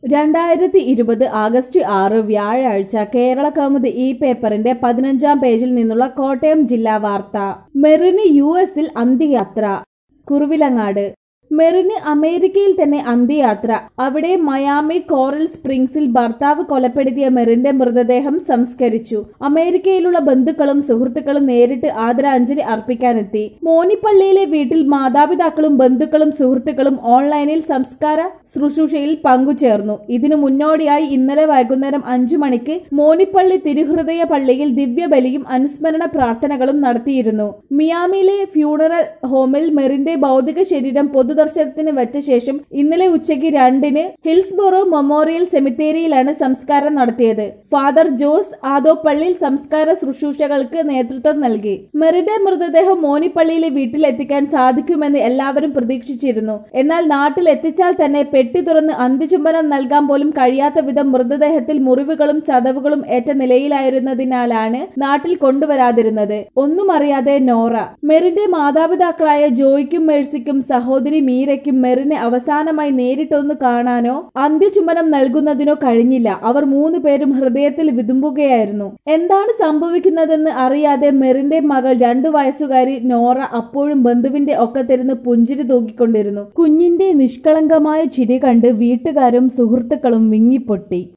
രണ്ടായിരത്തി ഇരുപത് ആഗസ്റ്റ് ആറ് വ്യാഴാഴ്ച കേരള കൗമുദി ഈ പേപ്പറിന്റെ പതിനഞ്ചാം പേജിൽ നിന്നുള്ള കോട്ടയം ജില്ലാ വാർത്ത മെറിന് യു എസിൽ അന്ത്യയാത്ര കുറുവിലങ്ങാട് മെറിന് അമേരിക്കയിൽ തന്നെ അന്ത്യയാത്ര അവിടെ മയാമി കോറൽ സ്പ്രിങ്സിൽ ഭർത്താവ് കൊലപ്പെടുത്തിയ മെറിന്റെ മൃതദേഹം സംസ്കരിച്ചു അമേരിക്കയിലുള്ള ബന്ധുക്കളും സുഹൃത്തുക്കളും നേരിട്ട് ആദരാഞ്ജലി അർപ്പിക്കാനെത്തി മോനിപ്പള്ളിയിലെ വീട്ടിൽ മാതാപിതാക്കളും ബന്ധുക്കളും സുഹൃത്തുക്കളും ഓൺലൈനിൽ സംസ്കാര ശുശ്രൂഷയിൽ പങ്കുചേർന്നു ഇതിനു മുന്നോടിയായി ഇന്നലെ വൈകുന്നേരം അഞ്ചു മണിക്ക് മോനിപ്പള്ളി തിരുഹൃദയ പള്ളിയിൽ ദിവ്യബലിയും അനുസ്മരണ പ്രാർത്ഥനകളും നടത്തിയിരുന്നു മിയാമിയിലെ ഫ്യൂണറൽ ഹോമിൽ മെറിന്റെ ഭൗതിക ശരീരം പൊതുദർശനത്തിന് വെച്ച ശേഷം ഇന്നലെ ഉച്ചയ്ക്ക് രണ്ടിന് ഹിൽസ്ബോറോ മെമ്മോറിയൽ സെമിത്തേരിയിലാണ് സംസ്കാരം നടത്തിയത് ഫാദർ ജോസ് ആദോപ്പള്ളിയിൽ സംസ്കാര ശുശ്രൂഷകൾക്ക് നേതൃത്വം നൽകി മെറിന്റെ മൃതദേഹം മോനിപ്പള്ളിയിലെ വീട്ടിൽ എത്തിക്കാൻ സാധിക്കുമെന്ന് എല്ലാവരും പ്രതീക്ഷിച്ചിരുന്നു എന്നാൽ നാട്ടിൽ എത്തിച്ചാൽ തന്നെ പെട്ടി തുറന്ന് അന്ത്യചുംബനം നൽകാൻ പോലും കഴിയാത്ത വിധം മൃതദേഹത്തിൽ മുറിവുകളും ചതവുകളും ഏറ്റ നിലയിലായിരുന്നതിനാലാണ് നാട്ടിൽ കൊണ്ടുവരാതിരുന്നത് ഒന്നും അറിയാതെ നോറ മെറിന്റെ മാതാപിതാക്കളായ ജോയ്ക്കും മേഴ്സിക്കും സഹോദരി മീരയ്ക്കും മെറിനെ അവസാനമായി നേരിട്ടൊന്ന് കാണാനോ അന്ത്യചുംബനം നൽകുന്നതിനോ കഴിഞ്ഞില്ല അവർ മൂന്ന് പേരും ഹൃദയത്തിൽ വിതുമ്പുകയായിരുന്നു എന്താണ് സംഭവിക്കുന്നതെന്ന് അറിയാതെ മെറിന്റെ മകൾ രണ്ടു വയസ്സുകാരി നോറ അപ്പോഴും ബന്ധുവിന്റെ ഒക്കത്തിരുന്ന് പുഞ്ചിരി തൂക്കിക്കൊണ്ടിരുന്നു കുഞ്ഞിന്റെ നിഷ്കളങ്കമായ ചിരി കണ്ട് വീട്ടുകാരും സുഹൃത്തുക്കളും വിങ്ങിപ്പൊട്ടി